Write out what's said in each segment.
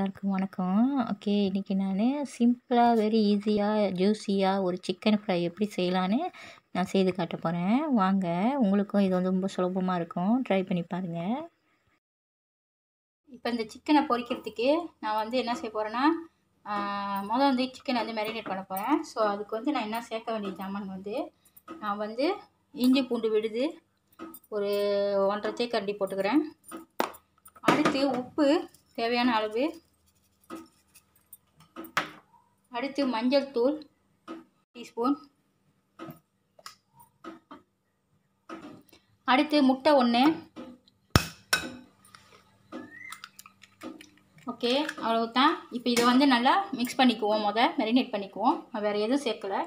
எல்லாருக்கும் வணக்கம் ஓகே இன்றைக்கி நான் சிம்பிளாக வெரி ஈஸியாக ஜூஸியாக ஒரு சிக்கன் ஃப்ரை எப்படி செய்யலான்னு நான் செய்து காட்ட போகிறேன் வாங்க உங்களுக்கும் இது வந்து ரொம்ப சுலபமாக இருக்கும் ட்ரை பண்ணி பாருங்கள் இப்போ இந்த சிக்கனை பொரிக்கிறதுக்கு நான் வந்து என்ன செய்ய போகிறேன்னா மொதல் வந்து சிக்கனை வந்து மேரினேட் பண்ண போகிறேன் ஸோ அதுக்கு வந்து நான் என்ன சேர்க்க வேண்டிய ஜாமான் வந்து நான் வந்து இஞ்சி பூண்டு விடுது ஒரு ஒன்றரை தேக்கரண்டி போட்டுக்கிறேன் அடுத்து உப்பு தேவையான அளவு அடுத்து மஞ்சள் தூள் டீஸ்பூன் அடுத்து முட்டை ஒன்று ஓகே அவ்வளவுதான் இப்போ இதை வந்து நல்லா மிக்ஸ் பண்ணிக்குவோம் முத மெரினேட் பண்ணிக்குவோம் வேறு எதுவும் சேர்க்கலை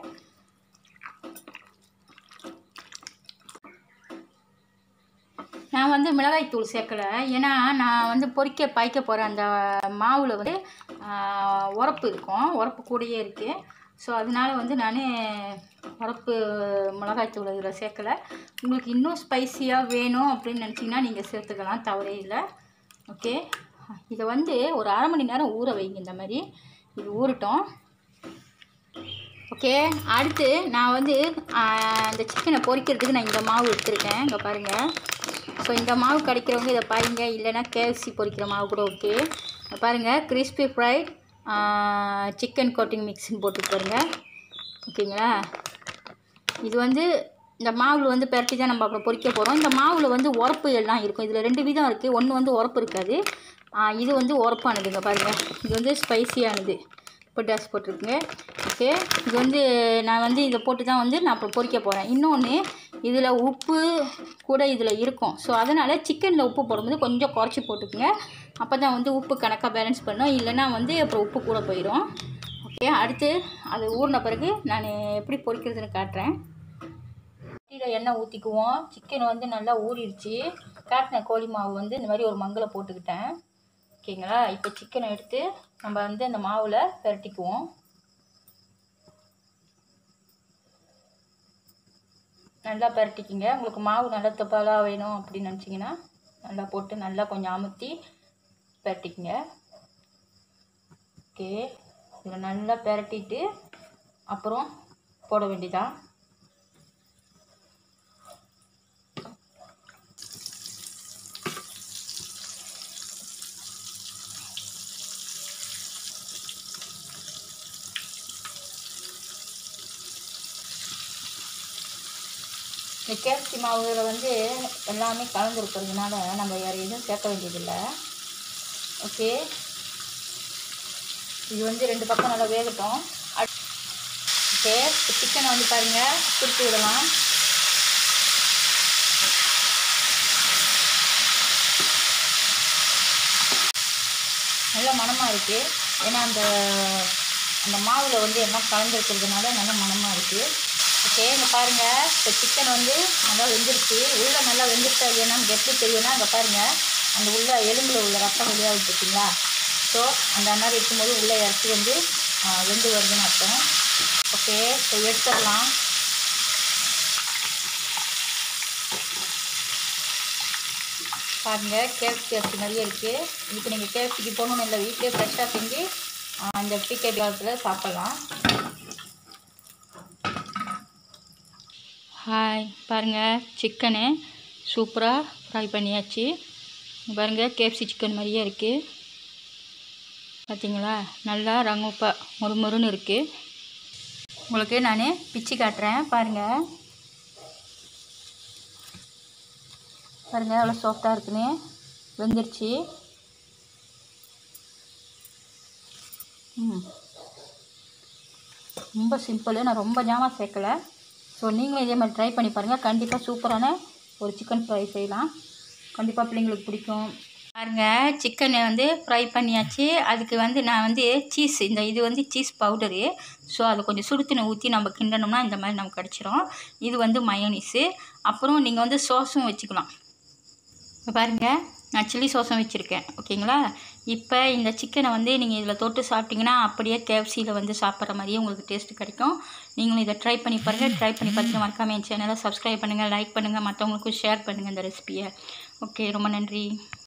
நான் வந்து மிளகாய் தூள் சேர்க்கலை ஏன்னா நான் வந்து பொரிக்க பாய்க்க போகிற அந்த மாவில் வந்து உரப்பு இருக்கும் உரப்பு கூடயே இருக்குது ஸோ அதனால வந்து நான் உரப்பு மிளகாய் தூள் இதில் சேர்க்கலை உங்களுக்கு இன்னும் ஸ்பைஸியாக வேணும் அப்படின்னு நினச்சிங்கன்னா நீங்கள் சேர்த்துக்கலாம் தவறே இல்லை ஓகே இதை வந்து ஒரு அரை மணி நேரம் ஊற வைங்க இந்த மாதிரி இது ஊறட்டும் ஓகே அடுத்து நான் வந்து இந்த சிக்கனை பொரிக்கிறதுக்கு நான் இந்த மாவு எடுத்துருக்கேன் இங்கே பாருங்கள் ஸோ இந்த மாவு கிடைக்கிறவங்க இதை பாருங்க இல்லைன்னா கேஎஃப்சி பொரிக்கிற மாவு கூட ஓகே பாருங்கள் கிறிஸ்பி ஃப்ரைட் சிக்கன் கோட்டிங் மிக்ஸ்னு போட்டு பாருங்கள் ஓகேங்களா இது வந்து இந்த மாவில் வந்து பெரட்டி தான் நம்ம அப்புறம் பொரிக்க போகிறோம் இந்த மாவில் வந்து உரப்பு எல்லாம் இருக்கும் இதில் ரெண்டு விதம் இருக்குது ஒன்று வந்து உரப்பு இருக்காது இது வந்து உரப்பானதுங்க பாருங்கள் இது வந்து ஸ்பைசியானது பொட்டாஸ் போட்டிருக்குங்க ஓகே இது வந்து நான் வந்து இதை போட்டு தான் வந்து நான் அப்புறம் பொரிக்க போகிறேன் இன்னொன்று இதில் உப்பு கூட இதில் இருக்கும் ஸோ அதனால் சிக்கனில் உப்பு போடும்போது கொஞ்சம் குறைச்சி போட்டுக்குங்க அப்போ தான் வந்து உப்பு கணக்காக பேலன்ஸ் பண்ணும் இல்லைன்னா வந்து அப்புறம் உப்பு கூட போயிடும் ஓகே அடுத்து அது ஊறின பிறகு நான் எப்படி பொரிக்கிறதுன்னு காட்டுறேன் சட்டியில் எண்ணெய் ஊற்றிக்குவோம் சிக்கன் வந்து நல்லா ஊறிடுச்சு காட்டின கோழி மாவு வந்து இந்த மாதிரி ஒரு மங்கில் போட்டுக்கிட்டேன் ஓகேங்களா இப்போ சிக்கனை எடுத்து நம்ம வந்து அந்த மாவில் பெரட்டிக்குவோம் நல்லா பரட்டிக்கிங்க உங்களுக்கு மாவு நல்லா தொப்பாலாக வேணும் அப்படின்னு நினச்சிங்கன்னா நல்லா போட்டு நல்லா கொஞ்சம் அமுத்தி பரட்டிக்கிங்க ஓகே இதில் நல்லா பரட்டிட்டு அப்புறம் போட வேண்டியதான் இந்த கேப்சி மாவுல வந்து எல்லாமே கலந்துருக்கிறதுனால நம்ம வேறு எதுவும் சேர்க்க வேண்டியதில்லை ஓகே இது வந்து ரெண்டு பக்கம் நல்லா வேகட்டும் ஓகே இப்போ சிக்கனை வந்து பாருங்கள் பிடிச்சி விடலாம் நல்ல மணமாக இருக்குது ஏன்னா அந்த அந்த மாவில் வந்து எல்லாம் கலந்துருக்கிறதுனால நல்ல மணமாக இருக்குது ஓகே இங்கே பாருங்கள் இப்போ சிக்கன் வந்து நல்லா வெந்துருச்சு உள்ளே நல்லா வெந்துருச்சா இல்லையான்னு எப்படி தெரியும்னா இங்கே பாருங்கள் அந்த உள்ள எலும்பில் உள்ள ரத்தம் வெளியாக பார்த்தீங்களா ஸோ அந்த மாதிரி இருக்கும்போது உள்ளே இறச்சி வந்து வெந்து வருதுன்னு அர்த்தம் ஓகே இப்போ எடுத்துடலாம் பாருங்கள் கேஎஃப்சி அரிசி நிறைய இருக்குது இதுக்கு நீங்கள் கேஎஃப்சிக்கு போகணுன்னு இல்லை வீட்டிலே ஃப்ரெஷ்ஷாக செஞ்சு அந்த பிகே காலத்தில் சாப்பிட்லாம் ஹாய் பாருங்கள் சிக்கனு சூப்பராக ஃப்ரை பண்ணியாச்சு பாருங்கள் கேப்சி சிக்கன் மாதிரியே இருக்குது பார்த்தீங்களா நல்லா ரங்கப்பா மொறு மொறுன்னு இருக்குது உங்களுக்கு நான் பிச்சு காட்டுறேன் பாருங்கள் பாருங்கள் எவ்வளோ சாஃப்டாக இருக்குன்னு வெந்துருச்சு ம் ரொம்ப சிம்பிள் நான் ரொம்ப ஜாமான் சேர்க்கலை ஸோ நீங்களும் இதே மாதிரி ட்ரை பண்ணி பாருங்கள் கண்டிப்பாக சூப்பரான ஒரு சிக்கன் ஃப்ரை செய்யலாம் கண்டிப்பாக பிள்ளைங்களுக்கு பிடிக்கும் பாருங்கள் சிக்கனை வந்து ஃப்ரை பண்ணியாச்சு அதுக்கு வந்து நான் வந்து சீஸ் இந்த இது வந்து சீஸ் பவுடரு ஸோ அதை கொஞ்சம் சுடுத்தின ஊற்றி நம்ம கிண்டனோம்னா இந்த மாதிரி நமக்கு கிடச்சிரும் இது வந்து மயோனிஸு அப்புறம் நீங்கள் வந்து சோஸும் வச்சுக்கலாம் இப்போ பாருங்கள் நான் சில்லி சோஸும் வச்சுருக்கேன் ஓகேங்களா இப்போ இந்த சிக்கனை வந்து நீங்கள் இதில் தொட்டு சாப்பிட்டிங்கன்னா அப்படியே கேஎஃப்சியில் வந்து சாப்பிட்ற மாதிரியே உங்களுக்கு டேஸ்ட் கிடைக்கும் நீங்களும் இதை ட்ரை பண்ணி பாருங்கள் ட்ரை பண்ணி பார்த்துட்டு மறக்காமல் என் சேனலை சப்ஸ்கிரைப் பண்ணுங்கள் லைக் பண்ணுங்கள் மற்றவங்களுக்கும் ஷேர் பண்ணுங்கள் இந்த ரெசிபியை ஓகே ரொம்ப நன்றி